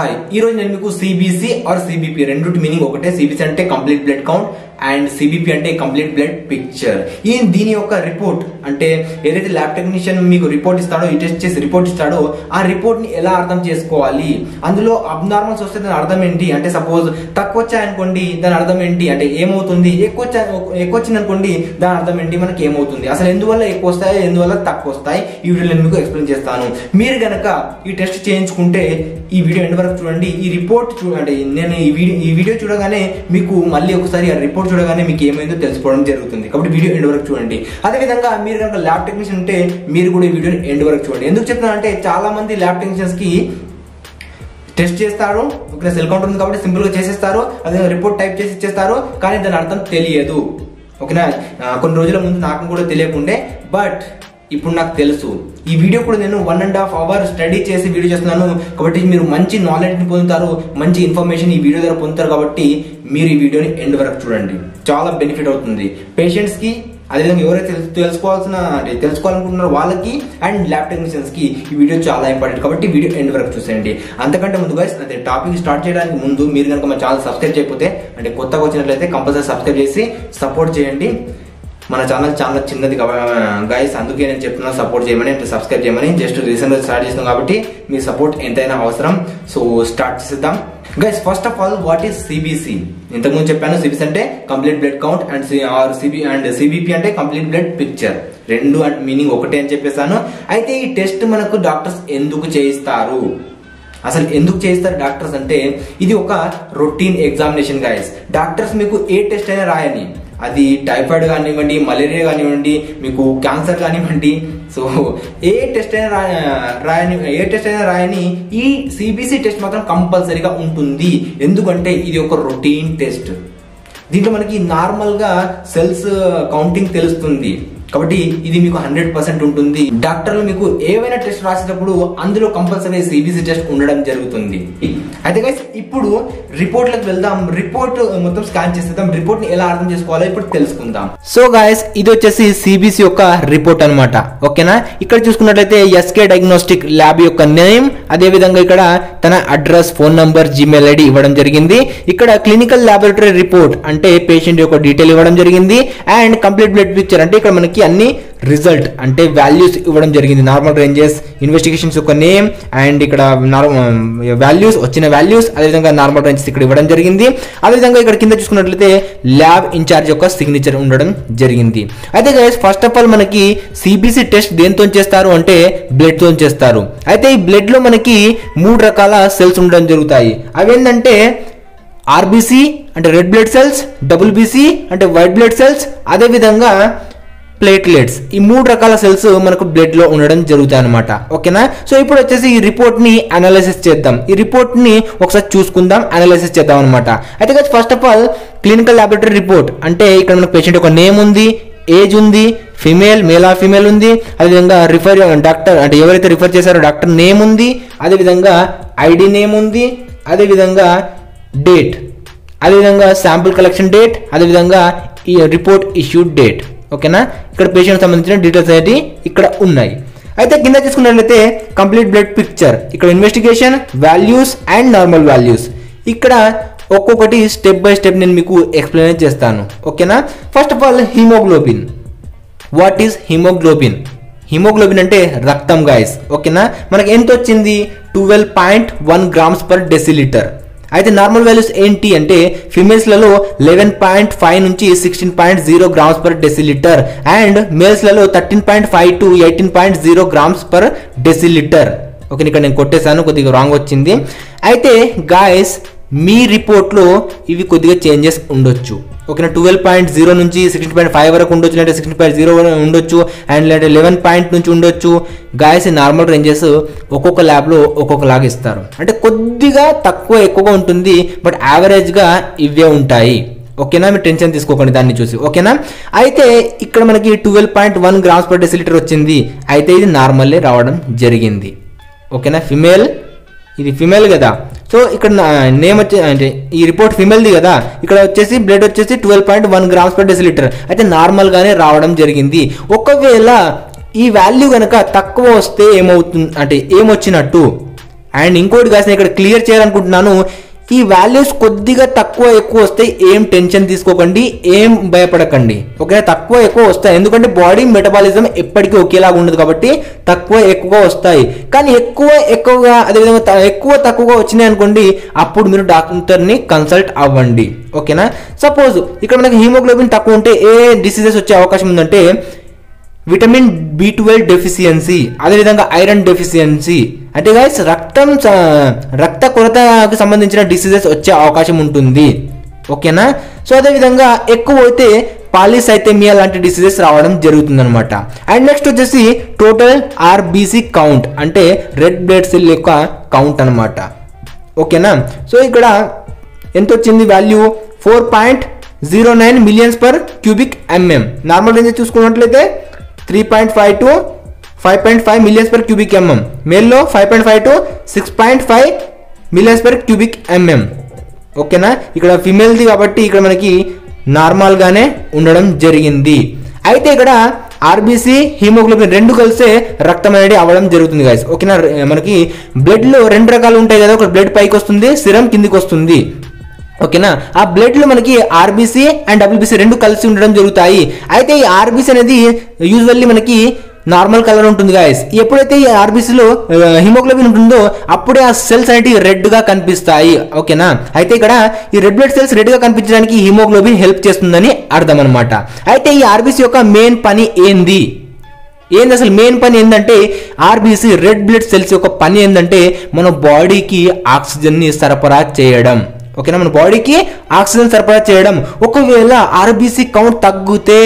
hi ఈ రోజు నేను మీకు సిబిసి ఆర్ సిబిపి రెండింటి మీనింగ్ ఒకటే సిబిసి అంటే complete blood count and CBP అంటే కంప్లీట్ బ్లడ్ పిక్చర్ ఈ దీని యొక్క రిపోర్ట్ అంటే ఏదైతే ల్యాబ్ టెక్నీషియన్ మీకు రిపోర్ట్ ఇస్తాడో ఈ టెస్ట్ చేసి రిపోర్ట్ ఇస్తాడో ఆ రిపోర్ట్ ని ఎలా అర్థం చేసుకోవాలి అందులో అబ్నార్మల్స్ వస్తే దాని అర్థం ఏంటి అంటే సపోజ్ తక్కువ వచ్చాయనుకోండి దాని అర్థం ఏంటి అంటే ఏమవుతుంది ఎక్కువ వచ్చా ఎక్కువ వచ్చింది అనుకోండి దాని అర్థం ఏంటి మనకి ఏమవుతుంది అసలు ఎందువల్ల ఎక్కువ వస్తాయి ఎందువల్ల తక్కువ వస్తాయి ఈ వీడియో నేను మీకు ఎక్స్ప్లెయిన్ చేస్తాను మీరు గనక ఈ టెస్ట్ చేయించుకుంటే ఈ వీడియో ఎండ్ వరకు చూడండి ఈ రిపోర్ట్ చూడండి నేను ఈ వీడియో ఈ వీడియో చూడగానే మీకు మళ్ళీ ఒకసారి ఆ రిపోర్ట్ చూడగానే మీకు ఏమైందో తెలుసుకోవడం జరుగుతుంది కాబట్టి వీడియో ఎండ్ వరకు చూడండి అదేవిధంగా మీరు కనుక ల్యాబ్ టెక్నీషియన్ ఉంటే మీరు కూడా ఈ వీడియోని ఎండ్ వరకు చూడండి ఎందుకు చెప్తున్నా అంటే చాలా మంది ల్యాబ్ టెక్నీషియన్స్ కి టెస్ట్ చేస్తారు ఇక్కడ సెల్ కౌంటర్ ఉంది కాబట్టి సింపుల్ గా చేసేస్తారు అదే రిపోర్ట్ టైప్ చేసి ఇచ్చేస్తారు కానీ దాని అర్థం తెలియదు ఓకేనా ఆ, కొన్ని రోజుల ముందు నాకు కూడా తెలియకుండే బట్ ఇప్పుడు నాకు తెలుసు ఈ వీడియో కూడా నేను one and half hour study చేసి వీడియో చేస్తున్నాను కాబట్టి మీరు మంచి నాలెడ్జ్ ని పొందుతారు మంచి ఇన్ఫర్మేషన్ ఈ వీడియో ద్వారా పొందుతారు కాబట్టి మీరు ఈ వీడియోని ఎండ్ వరకు చూడండి చాలా బెనిఫిట్ అవుతుంది పేషెంట్స్ కి అదేవిధంగా ఎవరైతే తెలుసు- తెలుసుకోవాల్సిన అంటే తెలుసుకోవాలనుకుంటున్నారో వాళ్ళకి అండ్ ల్యాబ్ టెక్నీషియన్స్ కి ఈ వీడియో చాలా ఇంపార్టెంట్ కాబట్టి వీడియో ఎండ్ వరకు చూసేయండి అంతకంటే ముందుగా అంటే టాపిక్ స్టార్ట్ చేయడానికి ముందు మీరు కనుక మా ఛానల్ సబ్స్క్రైబ్ చేయకపోతే అంటే కొత్తగా వచ్చినట్లయితే కంపల్సరీ సబ్స్క్రైబ్ చేసి సపోర్ట్ చేయండి మన ఛానల్ చాలా చిన్నది గైస్ అందుకే నేను చెప్తున్నా సపోర్ట్ చేయమని అంటే సబ్స్క్రైబ్ చేయమని జస్ట్ రీసెంట్ గా స్టార్ట్ చేస్తాం కాబట్టి మీ సపోర్ట్ ఎంతైనా అవసరం సో స్టార్ట్ చేద్దాం guys first of all what is CBC ఇంతకుముందు చెప్పాను సిబిసి అంటే complete blood count and or CB and CBP అంటే కంప్లీట్ బ్లడ్ పిక్చర్ రెండు మీనింగ్ ఒకటే అని చెప్పేసాను అయితే ఈ టెస్ట్ మనకు డాక్టర్స్ ఎందుకు చేయిస్తారు అసలు ఎందుకు చేస్తారు డాక్టర్స్ అంటే ఇది ఒక రొటీన్ ఎగ్జామినేషన్ గైస్ డాక్టర్స్ మీకు ఏ టెస్ట్ అయినా రాయని అది టైఫాయిడ్ కానివ్వండి మలేరియా కానివ్వండి మీకు క్యాన్సర్ కానివ్వండి సో ఏ టెస్ట్ అయినా రా- రాయని ఏ టెస్ట్ అయినా రాయని ఈ సిబిసి టెస్ట్ మాత్రం కంపల్సరీగా ఉంటుంది ఎందుకంటే ఇది ఒక రొటీన్ టెస్ట్ దీంట్లో మనకి నార్మల్ గా సెల్స్ కౌంటింగ్ తెలుస్తుంది కాబట్టి ఇది మీకు హండ్రెడ్ పర్సెంట్ ఉంటుంది డాక్టర్లు మీకు ఏవైనా టెస్ట్ రాసేటప్పుడు అందులో కంపల్సరీ సిబిసి టెస్ట్ ఉండడం జరుగుతుంది అయితే గైస్ ఇప్పుడు రిపోర్ట్లకు వెళ్దాం రిపోర్ట్ మొత్తం స్కాన్ చేసేద్దాం రిపోర్ట్ ని ఎలా అర్థం చేసుకోవాలో ఇప్పుడు తెలుసుకుందాం సో గాయస్ ఇది వచ్చేసి సిబిసి యొక్క రిపోర్ట్ అన్నమాట ఓకేనా ఇక్కడ చూసుకున్నట్లయితే ఎస్కే డయాగ్నోస్టిక్ ల్యాబ్ యొక్క నేమ్ అదే విధంగా ఇక్కడ తన address phone number Gmail ID ఇవ్వడం జరిగింది ఇక్కడ క్లినికల్ ల్యాబొరేటరీ రిపోర్ట్ అంటే పేషెంట్ యొక్క డీటెయిల్ ఇవ్వడం జరిగింది అండ్ కంప్లీట్ బ్లడ్ పిక్చర్ అంటే ఇక్కడ మనకి అన్ని రిజల్ట్ అంటే వాల్యూస్ ఇవ్వడం జరిగింది నార్మల్ రేంజెస్ ఇన్వెస్టిగేషన్స్ యొక్క నేమ్ అండ్ ఇక్కడ వాల్యూస్ వచ్చిన వాల్యూస్ అదేవిధంగా నార్మల్ రేంజెస్ ఇక్కడ ఇవ్వడం జరిగింది అదేవిధంగా ఇక్కడ కింద చూసుకున్నట్లయితే ల్యాబ్ ఇన్ఛార్జ్ యొక్క సిగ్నేచర్ ఉండడం జరిగింది అయితే గైస్ ఫస్ట్ ఆఫ్ ఆల్ మనకి సిబిసి టెస్ట్ దేంతో చేస్తారు అంటే బ్లడ్ తో చేస్తారు అయితే ఈ బ్లడ్ లో మనకి మూడు రకాల సెల్స్ ఉండడం జరుగుతాయి అవేంటంటే ఆర్బీసీ అంటే red blood cells WBC అంటే వైట్ బ్లడ్ సెల్స్ అదేవిధంగా ప్లేట్లెట్స్ ఈ మూడు రకాల సెల్స్ మనకు బ్లడ్ లో ఉండడం జరుగుతాయి అనమాట ఓకేనా సో ఇప్పుడు వచ్చేసి ఈ రిపోర్ట్ ని అనాలిసిస్ చేద్దాం ఈ రిపోర్ట్ ని ఒకసారి చూసుకుందాం అనాలిసిస్ చేద్దాం అనమాట అయితే first of all clinical laboratory report అంటే ఇక్కడ మనకు పేషెంట్ ఒక నేమ్ ఉంది ఏజ్ ఉంది ఫిమేల్ మేల్ ఆ ఫిమేల్ ఉంది అదేవిధంగా రిఫర్ డాక్టర్ అంటే ఎవరైతే రిఫర్ చేశారో డాక్టర్ నేమ్ ఉంది అదేవిధంగా ఐడి నేమ్ ఉంది అదేవిధంగా డేట్ అదేవిధంగా శాంపుల్ కలెక్షన్ డేట్ అదేవిధంగా ఈ రిపోర్ట్ ఇష్యూడ్ డేట్ ఓకేనా ఇక్కడ పేషెంట్ సంబంధించిన డీటెయిల్స్ అనేది ఇక్కడ ఉన్నాయి అయితే కింద తీసుకున్నట్లయితే కంప్లీట్ బ్లడ్ పిక్చర్ ఇక్కడ investigation values and normal values ఇక్కడ ఒక్కొక్కటి స్టెప్ బై స్టెప్ నేను మీకు ఎక్స్ప్లెయిన్ చేస్తాను ఓకేనా first of all haemoglobin what is haemoglobin haemoglobin అంటే రక్తం గాయస్ ఓకేనా మనకి ఎంత వచ్చింది twelve point one grams per decilitre అయితే నార్మల్ వాల్యూస్ ఏంటి అంటే ఫిమేల్స్లలో లెవెన్ పాయింట్ ఫైవ్ నుంచి sixteen point zero grams per decilitre and మేల్స్లలో thirteen point five to eighteen point zero grams per decilitre okay ఇక్కడ నేను కొట్టేశాను కొద్దిగా రాంగ్ వచ్చింది అయితే గాయస్ మీ రిపోర్ట్లో ఇవి కొద్దిగా చేంజెస్ ఉండొచ్చు ఓకేనా ట్వెల్వ్ పాయింట్ జీరో నుంచి సిక్స్టీన్ పాయింట్ ఫైవ్ వరకు ఉండొచ్చు అంటే సిక్స్టీన్ పాయింట్ జీరో ఉండొచ్చు అండ్ లేదంటే లెవెన్ పాయింట్ నుంచి ఉండొచ్చు గాయస్ నార్మల్ రేంజెస్ ఒక్కొక్క ల్యాబ్లో ఒక్కొక్క లాగా ఇస్తారు అంటే కొద్దిగా తక్కువ ఎక్కువగా ఉంటుంది బట్ యావరేజ్గా ఇవే ఉంటాయి ఓకేనా మీరు టెన్షన్ తీసుకోకండి దాన్ని చూసి ఓకేనా అయితే ఇక్కడ మనకి twelve point one grams per decilitre వచ్చింది అయితే ఇది నార్మల్లే రావడం జరిగింది ఓకేనా ఫిమేల్ ఇది ఫిమేల్ కదా సో ఇక్కడ నేమ్ వచ్చే అంటే ఈ రిపోర్ట్ ఫిమేల్ది కదా ఇక్కడ వచ్చేసి బ్లడ్ వచ్చేసి twelve point one grams per decilitre అయితే నార్మల్గానే రావడం జరిగింది ఒకవేళ ఈ వాల్యూ కనుక తక్కువ వస్తే ఏమవుతుంది అంటే ఏమొచ్చినట్టు అండ్ ఇంకోటి గాయస్ నేను ఇక్కడ క్లియర్ చేయాలనుకుంటున్నాను ఈ వాల్యూస్ కొద్దిగా తక్కువ ఎక్కువ వస్తే ఏం టెన్షన్ తీసుకోకండి ఏం భయపడకండి ఓకే తక్కువ ఎక్కువ వస్తాయి ఎందుకంటే బాడీ మెటబాలిజం ఎప్పటికీ ఒకేలాగా ఉండదు కాబట్టి తక్కువ ఎక్కువ వస్తాయి కానీ ఎక్కువ ఎక్కువగా అదేవిధంగా త- ఎక్కువ తక్కువగా వచ్చినాయి అనుకోండి అప్పుడు మీరు డాక్టర్ని కన్సల్ట్ అవ్వండి ఓకేనా సపోజ్ ఇక్కడ మనకి హీమోగ్లోబిన్ తక్కువ ఉంటే ఏ డిసీజెస్ వచ్చే అవకాశం ఉందంటే విటమిన్ బి ట్వెల్వ్ డెఫిషియన్సీ అదేవిధంగా ఐరన్ డెఫిషియన్సీ అంటే గైస్ రక్తం స- రక్త కొరతకు సంబంధించిన డిసీజెస్ వచ్చే అవకాశం ఉంటుంది ఓకేనా సో అదేవిధంగా ఎక్కువ అయితే పాలిసైథెమియా లాంటి డిసీజెస్ రావడం జరుగుతుంది అనమాట అండ్ నెక్స్ట్ వచ్చేసి టోటల్ ఆర్బీసీ కౌంట్ అంటే రెడ్ బ్లడ్ సెల్ యొక్క కౌంట్ అనమాట ఓకేనా సో ఇక్కడ ఎంత వచ్చింది value four point zero nine millions per cubic mm normal range చూసుకున్నట్లయితే three point five to five point five millions per cubic mm మేల్లో five point five to six point five millions per cubic mm ఓకేనా ఇక్కడ ఫిమేల్ది కాబట్టి ఇక్కడ మనకి నార్మల్గానే ఉండడం జరిగింది అయితే ఇక్కడ ఆర్బీసీ హీమోగ్లోబిన్ రెండు కలిసే రక్తం అనేది అవ్వడం జరుగుతుంది గాయస్ ఓకేనా మనకి బ్లడ్ లో రెండు రకాలు ఉంటాయి కదా ఒక బ్లడ్ పైకి వస్తుంది సిరం కిందికి వస్తుంది ఓకేనా ఆ బ్లడ్ లో మనకి ఆర్బీసీ అండ్ డబ్ల్యూబీసీ రెండు కలిసి ఉండడం జరుగుతాయి అయితే ఈ ఆర్బీసీ అనేది యూజువల్లీ మనకి నార్మల్ కలర్ ఉంటుంది గాయస్ ఎప్పుడైతే ఈ ఆర్బీసీలో హిమోగ్లోబిన్ ఉంటుందో అప్పుడే ఆ సెల్స్ అనేవి రెడ్ గా కనిపిస్తాయి ఓకేనా అయితే ఇక్కడ ఈ రెడ్ బ్లడ్ సెల్స్ రెడ్ గా కనిపించడానికి హిమోగ్లోబిన్ హెల్ప్ చేస్తుందని అర్థం అనమాట అయితే ఈ ఆర్బీసీ యొక్క మెయిన్ పని ఏంది ఏంది అసలు మెయిన్ పని ఏంటంటే ఆర్బీసీ రెడ్ బ్లడ్ సెల్స్ యొక్క పని ఏంటంటే మన బాడీకి ఆక్సిజన్ ని సరఫరా చేయడం ఓకేనా మన బాడీకి ఆక్సిజన్ సరఫరా చేయడం ఒకవేళ ఆర్బీసీ కౌంట్ తగ్గితే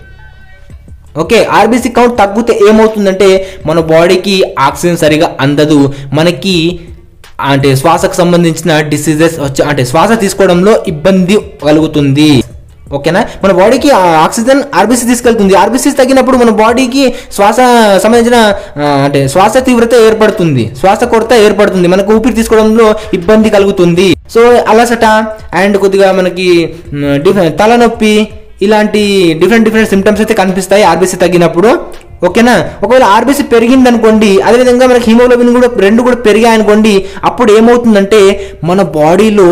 ఓకే ఆర్బీసీ కౌంట్ తగ్గితే ఏమవుతుందంటే మన బాడీకి ఆక్సిజన్ సరిగా అందదు మనకి అంటే శ్వాసకు సంబంధించిన డిసీజెస్ వచ్చే అంటే శ్వాస తీసుకోవడంలో ఇబ్బంది కలుగుతుంది ఓకేనా మన బాడీకి ఆ ఆక్సిజన్ ఆర్బీసీ తీసుకెళ్తుంది ఆర్బీసీ తగ్గినప్పుడు మన బాడీకి శ్వాస సంబంధించిన ఆ, అంటే శ్వాస తీవ్రత ఏర్పడుతుంది శ్వాస కొరత ఏర్పడుతుంది మనకు ఊపిరి తీసుకోవడంలో ఇబ్బంది కలుగుతుంది సో అలసట అండ్ కొద్దిగా మనకి మ్, డిఫ- తలనొప్పి ఇలాంటి డిఫరెంట్ డిఫరెంట్ సిమ్టమ్స్ అయితే కనిపిస్తాయి ఆర్బీసీ తగ్గినప్పుడు ఓకేనా ఒకవేళ ఆర్బీసీ పెరిగింది అనుకోండి అదేవిధంగా మనకి హిమోగ్లోబిన్ కూడా రెండు కూడా పెరిగాయి అనుకోండి అప్పుడు ఏమవుతుందంటే మన బాడీలో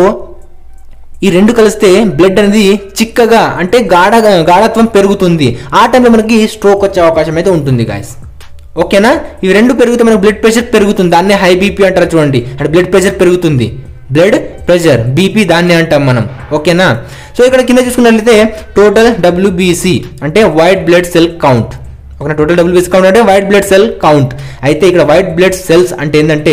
ఈ రెండు కలిస్తే బ్లడ్ అనేది చిక్కగా అంటే గాఢ గాఢత్వం పెరుగుతుంది ఆ టైంలో మనకి స్ట్రోక్ వచ్చే అవకాశం అయితే ఉంటుంది గాయస్ ఓకేనా ఇవి రెండు పెరిగితే మనకి బ్లడ్ ప్రెషర్ పెరుగుతుంది దాన్నే హై బీపీ అంటారు చూడండి అంటే బ్లడ్ ప్రెషర్ పెరుగుతుంది బ్లడ్ ప్రెషర్ బీపీ దాన్ని అంటాం మనం ఓకేనా సో ఇక్కడ కింద చూసుకున్నట్లయితే టోటల్ డబ్ల్యూబీసీ అంటే వైట్ బ్లడ్ సెల్ కౌంట్ ఓకేనా టోటల్ డబ్ల్యూబీసీ కౌంట్ అంటే వైట్ బ్లడ్ సెల్ కౌంట్ అయితే ఇక్కడ వైట్ బ్లడ్ సెల్స్ అంటే ఏంటంటే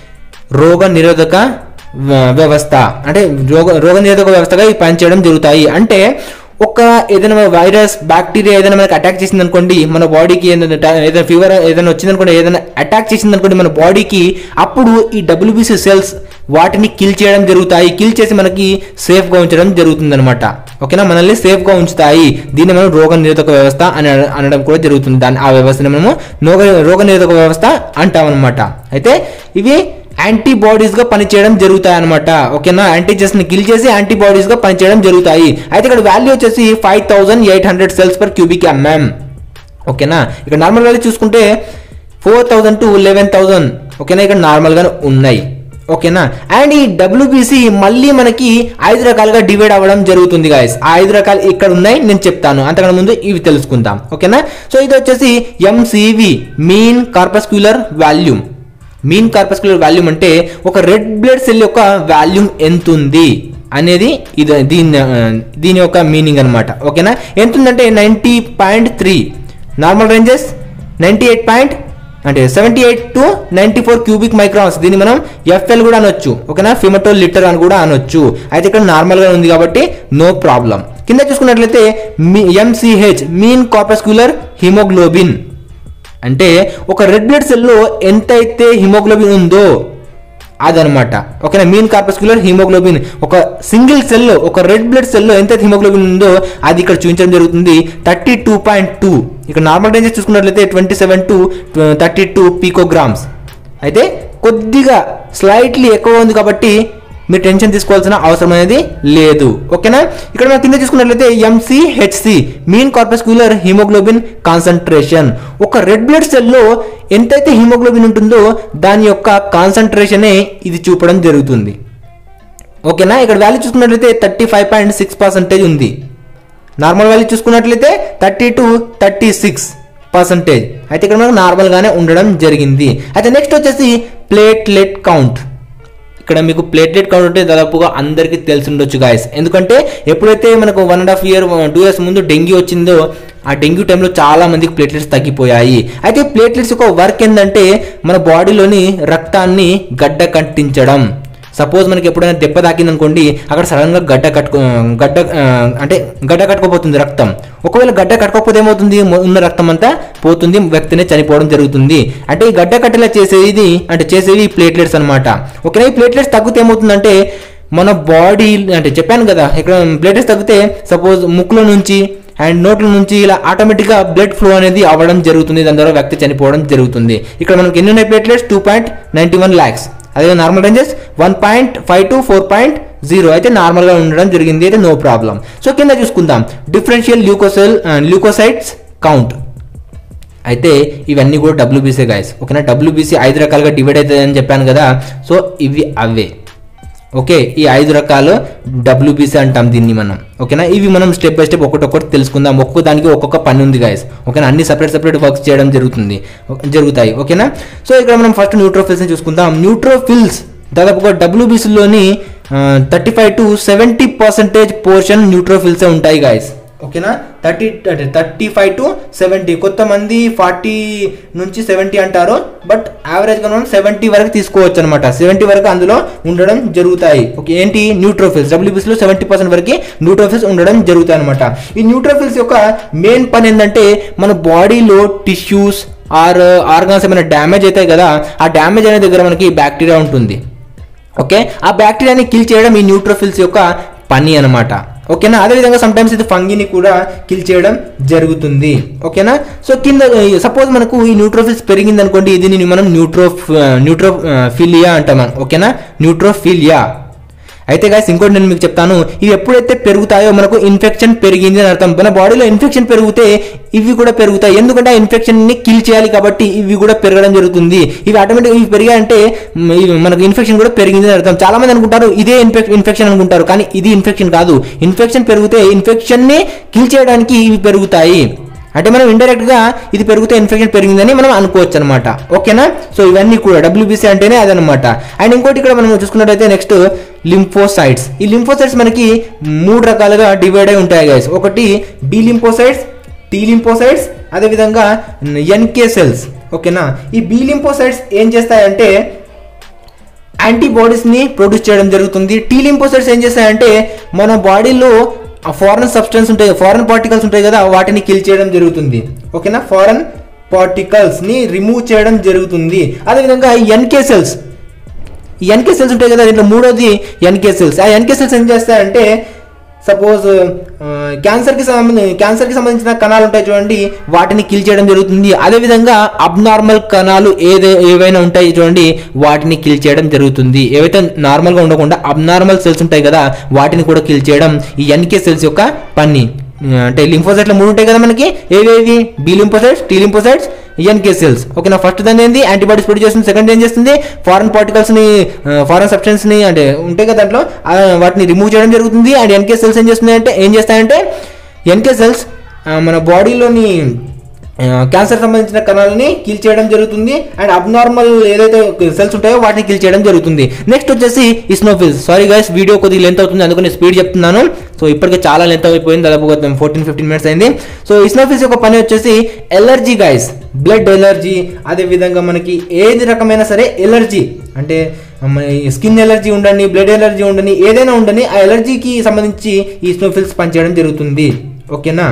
రోగ నిరోధక వ- వ్యవస్థ అంటే రోగ రోగ నిరోధక వ్యవస్థగా ఇవి పనిచేయడం జరుగుతాయి అంటే ఒక ఏదైనా వైరస్ బ్యాక్టీరియా ఏదైనా మనకి అటాక్ చేసింది అనుకోండి మన బాడీకి ఏదైనా ట- ఏదైనా ఫీవర్ ఏదైనా వచ్చింది అనుకోండి ఏదైనా అటాక్ చేసింది అనుకోండి మన బాడీకి అప్పుడు ఈ డబ్ల్యూబీసీ సెల్స్ వాటిని కిల్ చేయడం జరుగుతాయి కిల్ చేసి మనకి సేఫ్ గా ఉంచడం జరుగుతుంది అనమాట ఓకేనా మనల్ని సేఫ్ గా ఉంచుతాయి దీన్ని మనం రోగ నిరోధక వ్యవస్థ అని అన- అనడం కూడా జరుగుతుంది దాని ఆ వ్యవస్థని మనము రోగ రోగ నిరోధక వ్యవస్థ అంటాం అనమాట అయితే ఇవి యాంటీబాడీస్ గా పనిచేయడం జరుగుతాయి అనమాట ఓకేనా యాంటీజెస్ ని కిల్ చేసి యాంటీబాడీస్ గా పనిచేయడం జరుగుతాయి అయితే ఇక్కడ వాల్యూ వచ్చేసి five thousand eight hundred cells per cubic mm ఓకేనా ఇక్కడ నార్మల్ వాల్యూ చూసుకుంటే four thousand to eleven thousand ఓకేనా ఇక్కడ నార్మల్ గానే ఉన్నాయి ఓకేనా అండ్ ఈ డబ్ల్యూబీసీ మళ్ళీ మనకి ఐదు రకాలుగా డివైడ్ అవ్వడం జరుగుతుంది గాయస్ ఆ ఐదు రకాలు ఇక్కడ ఉన్నాయి నేను చెప్తాను అంతకన్నా ముందు ఇవి తెలుసుకుందాం ఓకేనా సో ఇది వచ్చేసి MCV mean corpuscular volume mean corpuscular volume అంటే ఒక రెడ్ బ్లడ్ సెల్ యొక్క వాల్యూమ్ ఎంత ఉంది అనేది ఇది దీని ఆ, దీని యొక్క మీనింగ్ అనమాట ఓకేనా ఎంత ఉందంటే ninety point three normal ranges ninety eight point అంటే seventy eight to ninety four cubic microns దీన్ని మనం ఎఫ్ఎల్ కూడా అనొచ్చు ఓకేనా ఫిమటోల్ లిటర్ అని కూడా అనొచ్చు అయితే ఇక్కడ నార్మల్గా ఉంది కాబట్టి నో ప్రాబ్లం కింద చూసుకున్నట్లయితే ఎంసీహెచ్ మీన్ కార్పస్క్యులర్ హిమోగ్లోబిన్ అంటే ఒక రెడ్ బ్లడ్ సెల్లో ఎంతైతే హిమోగ్లోబిన్ ఉందో అదనమాట ఓకేనా మీన్ కార్పస్క్యులర్ హిమోగ్లోబిన్ ఒక సింగిల్ సెల్లో ఒక రెడ్ బ్లడ్ సెల్లో ఎంతైతే హిమోగ్లోబిన్ ఉందో అది ఇక్కడ చూపించడం జరుగుతుంది థర్టీ టూ పాయింట్ టూ ఇక్కడ నార్మల్ రేంజెస్ చూసుకున్నట్లయితే twenty seven to thirty two picograms అయితే కొద్దిగా స్లైట్లీ ఎక్కువ ఉంది కాబట్టి మీరు టెన్షన్ తీసుకోవాల్సిన అవసరం అనేది లేదు ఓకేనా ఇక్కడ మనం కింద చూసుకున్నట్లయితే MCHC mean corpuscular haemoglobin concentration ఒక రెడ్ బ్లడ్ సెల్లో ఎంతైతే హిమోగ్లోబిన్ ఉంటుందో దాని యొక్క కాన్సన్ట్రేషనే ఇది చూపడం జరుగుతుంది ఓకేనా ఇక్కడ వాల్యూ చూసుకున్నట్లయితే thirty five point six percentage ఉంది నార్మల్ వాల్యూ చూసుకున్నట్లయితే thirty to thirty six percentage అయితే ఇక్కడ మనకు నార్మల్గానే ఉండడం జరిగింది అయితే నెక్స్ట్ వచ్చేసి ప్లేట్లెట్ కౌంట్ ఇక్కడ మీకు ప్లేట్లెట్ కౌంట్ అంటే దాదాపుగా అందరికీ తెలిసి ఉండొచ్చు గాయస్ ఎందుకంటే ఎప్పుడైతే మనకు one and half year two years ముందు డెంగ్యూ వచ్చిందో ఆ డెంగ్యూ టైంలో చాలా మందికి ప్లేట్లెట్స్ తగ్గిపోయాయి అయితే ప్లేట్లెట్స్ యొక్క వర్క్ ఏంటంటే మన బాడీలోని రక్తాన్ని గడ్డ కట్టించడం సపోజ్ మనకి ఎప్పుడైనా దెబ్బ తాకింది అనుకోండి అక్కడ సడన్ గా గడ్డ కట్టుకో గడ్డ ఆ, అంటే గడ్డ కట్టుకోపోతుంది రక్తం ఒకవేళ గడ్డ కట్టుకోకపోతే ఏమవుతుంది మొ- ఉన్న రక్తం అంతా పోతుంది వ్యక్తినే చనిపోవడం జరుగుతుంది అంటే ఈ గడ్డ కట్టేలా చేసేది అంటే చేసేవి ప్లేట్లెట్స్ అన్నమాట ఓకేనా ఈ ప్లేట్లెట్స్ తగ్గితే ఏమవుతుందంటే మన బాడీ అంటే చెప్పాను కదా ఇక్కడ ప్లేట్లెట్స్ తగ్గితే సపోజ్ ముక్కులో నుంచి అండ్ నోట్ల నుంచి ఇలా ఆటోమేటిక్గా బ్లడ్ ఫ్లో అనేది అవ్వడం జరుగుతుంది దాని ద్వారా వ్యక్తి చనిపోవడం జరుగుతుంది ఇక్కడ మనకి ఎన్ని ఉన్నాయి platelets two point ninety one lakhs అదే normal ranges one point five to four point zero అయితే నార్మల్గా ఉండడం జరిగింది అయితే నో ప్రాబ్లం సో కింద చూసుకుందాం డిఫరెన్షియల్ ల్యూకోసెల్ ల్యూకోసైట్స్ కౌంట్ అయితే ఇవన్నీ కూడా డబ్ల్యూబీసీ గాయస్ ఓకేనా డబ్ల్యూబీసీ ఐదు రకాలుగా డివైడ్ అవుతుంది అని చెప్పాను కదా సో ఇవి అవే ఓకే ఈ ఐదు రకాలు డబ్ల్యూబీసీ అంటాం దీన్ని మనం ఓకేనా ఇవి మనం స్టెప్ బై స్టెప్ ఒక్కొక్కటి తెలుసుకుందాం ఒక్కొక్క దానికి ఒక్కొక్క పని ఉంది గాయస్ ఓకేనా అన్ని సపరేట్ సపరేట్ వర్క్స్ చేయడం జరుగుతుంది జరుగుతాయి ఓకేనా సో ఇక్కడ మనం ఫస్ట్ న్యూట్రోఫిల్స్ని చూసుకుందాం న్యూట్రోఫిల్స్ దాదాపుగా డబ్ల్యూబీసీలోని thirty five to seventy percentage portion న్యూట్రోఫిల్సే ఉంటాయి గాయస్ ఓకేనా థర్టీ అంటే థర్టీ ఫైవ్ టు సెవెంటీ కొంతమంది ఫార్టీ నుంచి సెవెంటీ అంటారు బట్ యావరేజ్గా మనం సెవెంటీ వరకు తీసుకోవచ్చు అనమాట సెవెంటీ వరకు అందులో ఉండడం జరుగుతాయి ఓకే ఏంటి న్యూట్రోఫిల్స్ డబ్ల్యూబీసీలో సెవెంటీ పర్సెంట్ వరకు న్యూట్రోఫిల్స్ ఉండడం జరుగుతాయి అనమాట ఈ న్యూట్రోఫిల్స్ యొక్క మెయిన్ పని ఏంటంటే మన బాడీలో టిష్యూస్ ఆర్ ఆర్గాన్స్ ఏమైనా డ్యామేజ్ అవుతాయి కదా ఆ డ్యామేజ్ అనే దగ్గర మనకి బ్యాక్టీరియా ఉంటుంది ఓకే ఆ బ్యాక్టీరియాని కిల్ చేయడం ఈ న్యూట్రోఫిల్స్ యొక్క పని అనమాట ఓకేనా అదేవిధంగా సమ్ టైమ్స్ ఇది ఫంగిని కూడా కిల్ చేయడం జరుగుతుంది ఓకేనా సో కింద సపోజ్ మనకు ఈ న్యూట్రోఫిల్స్ పెరిగింది అనుకోండి దీనిని మనం న్యూట్రో న్యూట్రోఫిలియా అంటాం ఓకేనా న్యూట్రోఫిలియా అయితే గాయస్ ఇంకోటి నేను మీకు చెప్తాను ఇవి ఎప్పుడైతే పెరుగుతాయో మనకు ఇన్ఫెక్షన్ పెరిగింది అని అర్థం మన బాడీలో ఇన్ఫెక్షన్ పెరిగితే ఇవి కూడా పెరుగుతాయి ఎందుకంటే ఆ ఇన్ఫెక్షన్ ని కిల్ చేయాలి కాబట్టి ఇవి కూడా పెరగడం జరుగుతుంది ఇవి ఆటోమేటిక్ ఇవి పెరిగాయంటే మ్, ఇవి మనకు ఇన్ఫెక్షన్ కూడా పెరిగింది అని అర్థం చాలా మంది అనుకుంటారు ఇదే ఇన్ఫెక్ ఇన్ఫెక్షన్ అనుకుంటారు కానీ ఇది ఇన్ఫెక్షన్ కాదు ఇన్ఫెక్షన్ పెరిగితే ఇన్ఫెక్షన్ ని కిల్ చేయడానికి ఇవి పెరుగుతాయి అంటే మనం ఇండైరెక్ట్ గా ఇది పెరిగితే ఇన్ఫెక్షన్ పెరిగిందని మనం అనుకోవచ్చు అనమాట ఓకేనా సో ఇవన్నీ కూడా డబ్ల్యూబీసీ అంటేనే అదనమాట అండ్ ఇంకోటి ఇక్కడ మనం చూసుకున్నట్టయితే నెక్స్ట్ లింఫోసైట్స్ ఈ లింఫోసైట్స్ మనకి మూడు రకాలుగా డివైడ్ అయి ఉంటాయి గైస్ ఒకటి బి లింఫోసైట్స్ టీ లింఫోసైట్స్ అదేవిధంగా ఎన్కే సెల్స్ ఓకేనా ఈ బి లింఫోసైట్స్ ఏం చేస్తాయంటే యాంటీబాడీస్ ని ప్రొడ్యూస్ చేయడం జరుగుతుంది టీ లింపోసైట్స్ ఏం చేస్తాయంటే మన బాడీలో ఫారెన్ సబ్స్టెన్స్ ఉంటాయి ఫారెన్ పార్టికల్స్ ఉంటాయి కదా వాటిని కిల్ చేయడం జరుగుతుంది ఓకేనా ఫారెన్ పార్టికల్స్ ని రిమూవ్ చేయడం జరుగుతుంది అదేవిధంగా ఎన్కే సెల్స్ ఈ ఎన్కే సెల్స్ ఉంటాయి కదా దీంట్లో మూడోది ఎన్కే సెల్స్ ఆ ఎన్కే సెల్స్ ఏం చేస్తాయంటే సపోజ్ క్యాన్సర్కి సంబంధించి క్యాన్సర్కి సంబంధించిన కణాలు ఉంటాయి చూడండి వాటిని కిల్ చేయడం జరుగుతుంది అదేవిధంగా అబ్నార్మల్ కణాలు ఏదే ఏవైనా ఉంటాయి చూడండి వాటిని కిల్ చేయడం జరుగుతుంది ఏవైతే నార్మల్గా ఉండకుండా అబ్నార్మల్ సెల్స్ ఉంటాయి కదా వాటిని కూడా కిల్ చేయడం ఈ ఎన్కే సెల్స్ యొక్క పని అంటే లింఫోసైట్లు మూడు ఉంటాయి కదా మనకి ఏవేవి B lymphocytes T lymphocytes NK cells okay నా ఫస్ట్ దాన్ని ఏంది యాంటీబాడీస్ ప్రొడ్యూస్ చేస్తుంది సెకండ్ ఏం చేస్తుంది ఫారెన్ పార్టికల్స్ ని ఫారెన్ సబ్స్టెన్స్ ని అంటే ఉంటాయి కదా దాంట్లో ఆ, వాటిని రిమూవ్ చేయడం జరుగుతుంది అండ్ ఎన్కే సెల్స్ ఏం చేస్తుంది అంటే ఏం చేస్తాయంటే ఎన్కే సెల్స్ మన బాడీలోని క్యాన్సర్ సంబంధించిన కణాలని కిల్ చేయడం జరుగుతుంది అండ్ అబ్నార్మల్ ఏదైతే సెల్స్ ఉంటాయో వాటిని కిల్ చేయడం జరుగుతుంది నెక్స్ట్ వచ్చేసి ఇస్నోఫిల్స్ సారీ గైస్ వీడియో కొద్దిగా లెంత్ అవుతుంది అందుకని స్పీడ్ చెప్తున్నాను సో ఇప్పటికే చాలా లెంత్ అయిపోయింది దాదాపు ఫోర్టీన్ ఫిఫ్టీన్ మినిట్స్ అయింది సో ఇస్నోఫిల్స్ యొక్క పని వచ్చేసి ఎలర్జీ గైస్ బ్లడ్ ఎలర్జీ అదే విధంగా మనకి ఏది రకమైన సరే ఎలర్జీ అంటే స్కిన్ ఎలర్జీ ఉండని బ్లడ్ ఎలర్జీ ఉండని ఏదైనా ఉండని ఆ ఎలర్జీకి సంబంధించి ఈ స్నోఫిల్స్ పనిచేయడం జరుగుతుంది ఓకేనా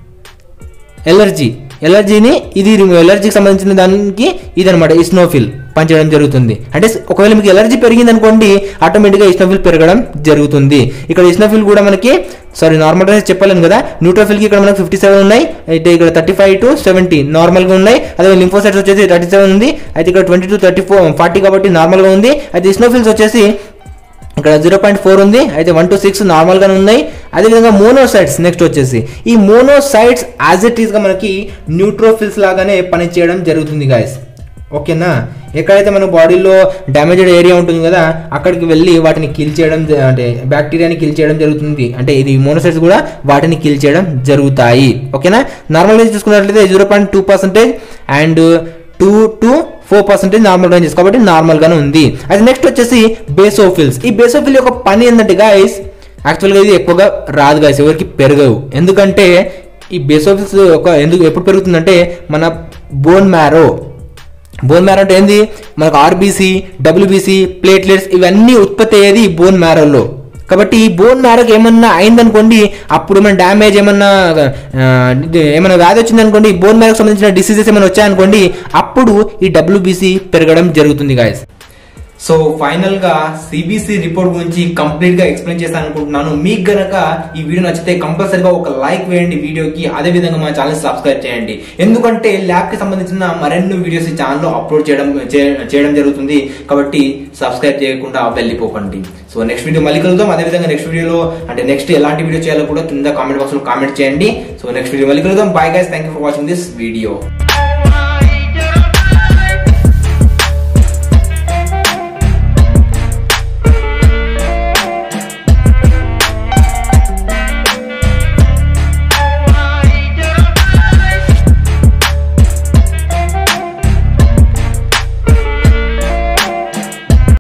ఎలర్జీ ఎలర్జీని ఇది ఎలర్జీకి సంబంధించిన దానికి ఇదనమాట ఇస్నోఫిల్ పనిచేయడం జరుగుతుంది అంటే ఒకవేళ మీకు ఎలర్జీ పెరిగింది అనుకోండి ఆటోమేటిక్గా ఇస్నోఫిల్ పెరగడం జరుగుతుంది ఇక్కడ ఇస్నోఫిల్ కూడా మనకి సారీ నార్మల్ గా చెప్పలేను కదా న్యూట్రోఫిల్కి ఇక్కడ మనకి ఫిఫ్టీ సెవెన్ ఉన్నాయి అయితే ఇక్కడ థర్టీ ఫైవ్ టు సెవెంటీ నార్మల్గా ఉన్నాయి అదే లింఫోసైట్స్ వచ్చేసి థర్టీ సెవెన్ ఉంది అయితే ఇక్కడ twenty two thirty four forty కాబట్టి నార్మల్గా ఉంది అయితే ఇస్నోఫిల్స్ వచ్చేసి ఇక్కడ జీరో పాయింట్ ఫోర్ ఉంది అయితే వన్ టు సిక్స్ నార్మల్ గానే ఉన్నాయి అదేవిధంగా మోనోసైట్స్ నెక్స్ట్ వచ్చేసి ఈ మోనోసైట్స్ యాజ్ ఇట్ ఈస్ గా మనకి న్యూట్రోఫిల్స్ లాగానే పనిచేయడం జరుగుతుంది గాయస్ ఓకేనా ఎక్కడైతే మన బాడీలో డ్యామేజ్డ్ ఏరియా ఉంటుంది కదా అక్కడికి వెళ్ళి వాటిని కిల్ చేయడం జ- అంటే బ్యాక్టీరియాని కిల్ చేయడం జరుగుతుంది అంటే ఇది మోనోసైట్స్ కూడా వాటిని కిల్ చేయడం జరుగుతాయి ఓకేనా నార్మల్గా చూసుకున్నట్లయితే zero point two percentage and two to four percentage normal ranges కాబట్టి నార్మల్ గానే ఉంది అది నెక్స్ట్ వచ్చేసి బేసోఫిల్స్ ఈ బేసోఫిల్ యొక్క పని ఏంటంటే గాయస్ యాక్చువల్గా ఇది ఎక్కువగా రాదు గాయస్ ఎవరికి పెరగవు ఎందుకంటే ఈ బేసోఫిల్స్ ఒక ఎందుకు ఎప్పుడు పెరుగుతుందంటే మన బోన్ మ్యారో బోన్ మ్యారో అంటే ఏంది మనకు ఆర్బీసీ డబ్ల్యూబీసీ ప్లేట్లెట్స్ ఇవన్నీ ఉత్పత్తి అయ్యేది ఈ బోన్ మ్యారోలో కాబట్టి ఈ బోన్ మ్యారోకి ఏమన్నా అయిందనుకోండి అప్పుడు ఏమైనా డ్యామేజ్ ఏమన్నా ఆ, ఇది ఏమైనా వ్యాధి వచ్చిందనుకోండి బోన్ మ్యారోకి సంబంధించిన డిసీజెస్ ఏమైనా వచ్చాయనుకోండి అప్పుడు ఈ డబ్ల్యూబీసీ పెరగడం జరుగుతుంది గాయస్ సో ఫైనల్ గా సిబిసి రిపోర్ట్ గురించి కంప్లీట్ గా ఎక్స్ప్లెయిన్ చేస్తాను అనుకుంటున్నాను మీకు గనక ఈ వీడియో నచ్చితే కంపల్సరీగా ఒక లైక్ వేయండి వీడియోకి అదే విధంగా మా ఛానల్ సబ్స్క్రైబ్ చేయండి ఎందుకంటే ల్యాబ్ కి సంబంధించిన మరెన్నో వీడియోస్ ఈ ఛానల్ లో అప్లోడ్ చేయడం చే- చేయడం జరుగుతుంది కాబట్టి సబ్స్క్రైబ్ చేయకుండా వెళ్ళిపోకండి సో నెక్స్ట్ వీడియో మళ్ళీ కలుద్దాం అదే విధంగా నెక్స్ట్ వీడియోలో అంటే నెక్స్ట్ ఎలాంటి వీడియో చేయాలో కూడా కింద కామెంట్ బాక్స్ లో కామెంట్ చేయండి సో నెక్స్ట్ వీడియో మళ్ళీ కలుద్దాం bye guys thank you for watching this video